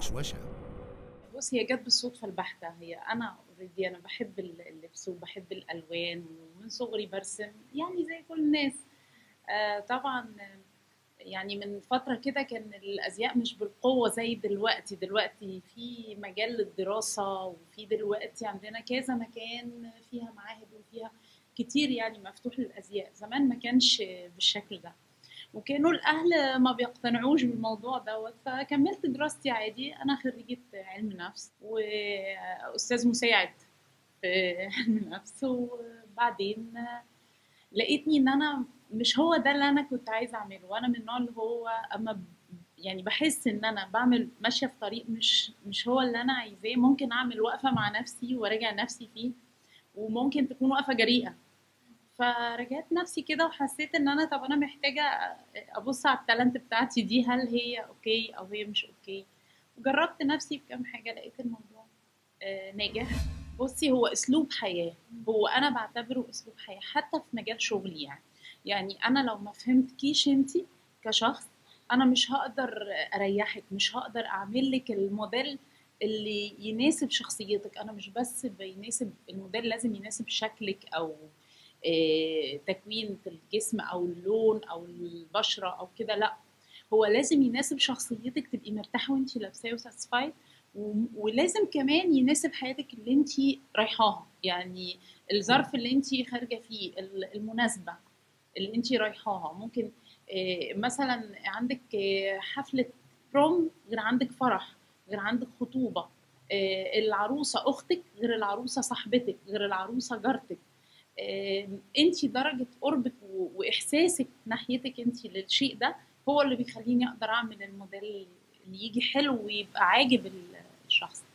وشوشة بص هي جت بالصدفة البحتة هي أنا اوريدي أنا بحب اللبس وبحب الألوان ومن صغري برسم يعني زي كل الناس آه طبعا يعني من فترة كده كان الأزياء مش بالقوة زي دلوقتي دلوقتي في مجال للدراسة وفي دلوقتي عندنا كذا مكان فيها معاهد وفيها كتير يعني مفتوح للأزياء زمان ما كانش بالشكل ده وكانوا الاهل ما بيقتنعوش بالموضوع دوت فكملت دراستي عادي انا خريجه علم نفس واستاذ مساعد في علم نفس وبعدين لقيتني ان انا مش هو ده اللي انا كنت عايزه اعمله وانا من النوع اللي هو اما يعني بحس ان انا بعمل ماشيه في طريق مش مش هو اللي انا عايزاه ممكن اعمل وقفه مع نفسي وراجع نفسي فيه وممكن تكون وقفه جريئه فرجعت نفسي كده وحسيت ان انا طب انا محتاجه ابص على التالنت بتاعتي دي هل هي اوكي او هي مش اوكي وجربت نفسي بكام حاجه لقيت الموضوع ناجح بصي هو اسلوب حياه هو انا بعتبره اسلوب حياه حتى في مجال شغلي يعني يعني انا لو ما فهمتكيش انت كشخص انا مش هقدر اريحك مش هقدر اعمل لك الموديل اللي يناسب شخصيتك انا مش بس بيناسب الموديل لازم يناسب شكلك او تكوين الجسم او اللون او البشره او كده لا هو لازم يناسب شخصيتك تبقي مرتاحه وانت لابساه وساتسفايد ولازم كمان يناسب حياتك اللي انت رايحاها يعني الظرف اللي انت خارجه فيه المناسبه اللي انت رايحاها ممكن مثلا عندك حفله بروم غير عندك فرح غير عندك خطوبه العروسه اختك غير العروسه صاحبتك غير العروسه جارتك انت درجه قربك واحساسك ناحيتك انت للشيء ده هو اللي بيخليني اقدر اعمل الموديل اللي يجي حلو ويبقى عاجب الشخص